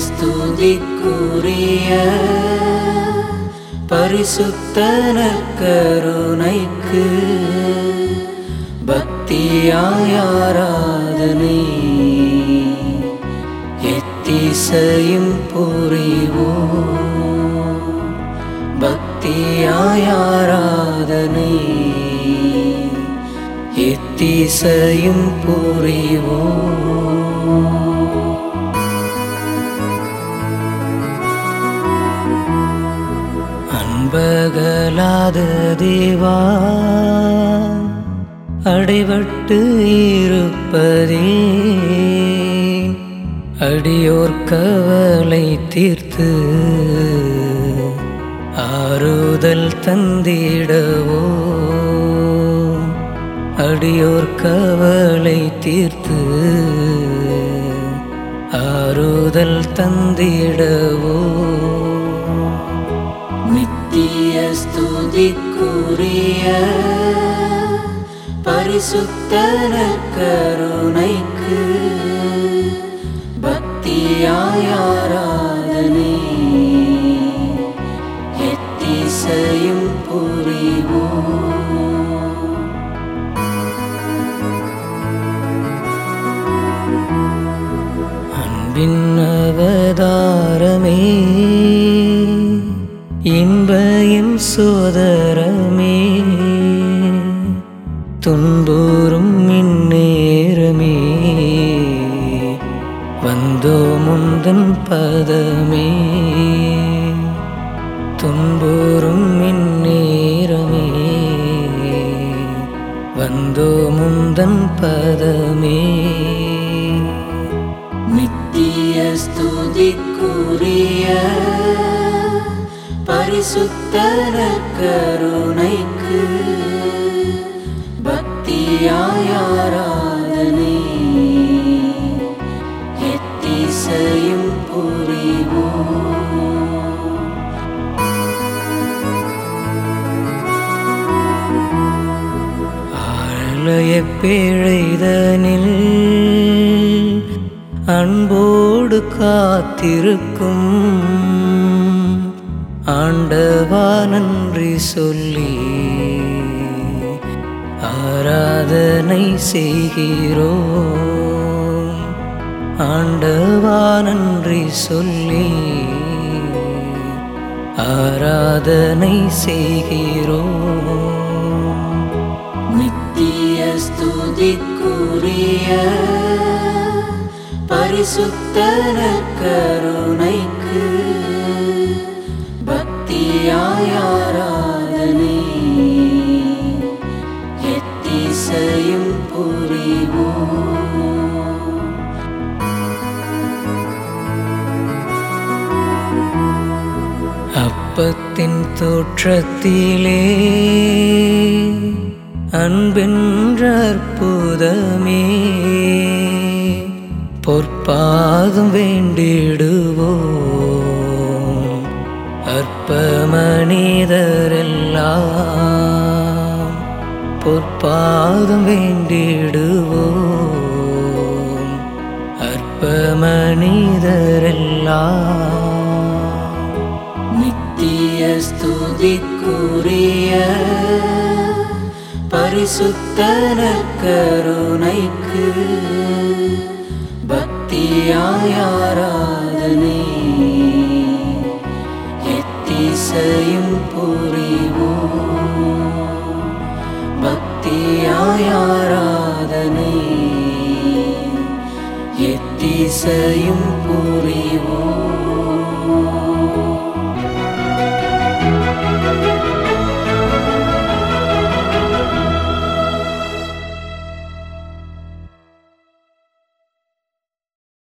ஸ்துதிக்குரிய பரிசுத்தன கருணைக்கு பக்தியாய் ஆராதனை எத்திசையும் புரிவோம் பக்தியாய் ஆராதனை எத்திசையும் புரிவோம் அன்பகலாத தேவா அடைபட்டு இருப்பதே அடியோர் கவலை தீர்த்து ஆறுதல் தந்திடவோ அடியோர் கவலை தீர்த்து ஆறுதல் தந்திடவோ நித்திய ஸ்துதிக்குரிய பரிசுத்தன கருணைக்கு பக்தியாய் ஆராதனை எத்திசையும் புரிவோம் அன்பின் அவதாரமே இன்பயம் சோதரமே துன்பூறும் இந்நேரமே வந்தோ முந்தன் பதமே துன்பூறும் இந்நேரமே வந்தோ முந்தன் பதமே நித்திய ஸ்துதிக்குரிய பரிசுத்தன கருணைக்கு பக்தியாய் ஆராதனை எத்திசையும் புரிவோம் ஆலய பிழைதனில் அன்போடு காத்திருக்கும் ஆண்டவா நன்றி சொல்லி ஆராதனை செய்கிறோம் ஆண்டவா நன்றி சொல்லி ஆராதனை செய்கிறோம் நித்திய ஸ்துதிக்குரிய பரிசுத்தன கருணைக்கு பக்தியாய் ஆராதனை எத்திசையும் புரிவோம் அப்பத்தின் தோற்றத்திலே அன்பென்ற அற்புதமே பொற்பாதம் வேண்டிடுவோம் அற்ப மனிதரெல்லாம் பொற்பாதம் வேண்டிடுவோம் அற்ப மனிதரெல்லாம் நித்திய ஸ்துதிக்குரிய பரிசுத்தன கருணைக்கு பக்தியாய் ஆராதனை எத்திசையும் புரிவோம் பக்தியாய் ஆராதனை எத்திசையும் புரிவோம்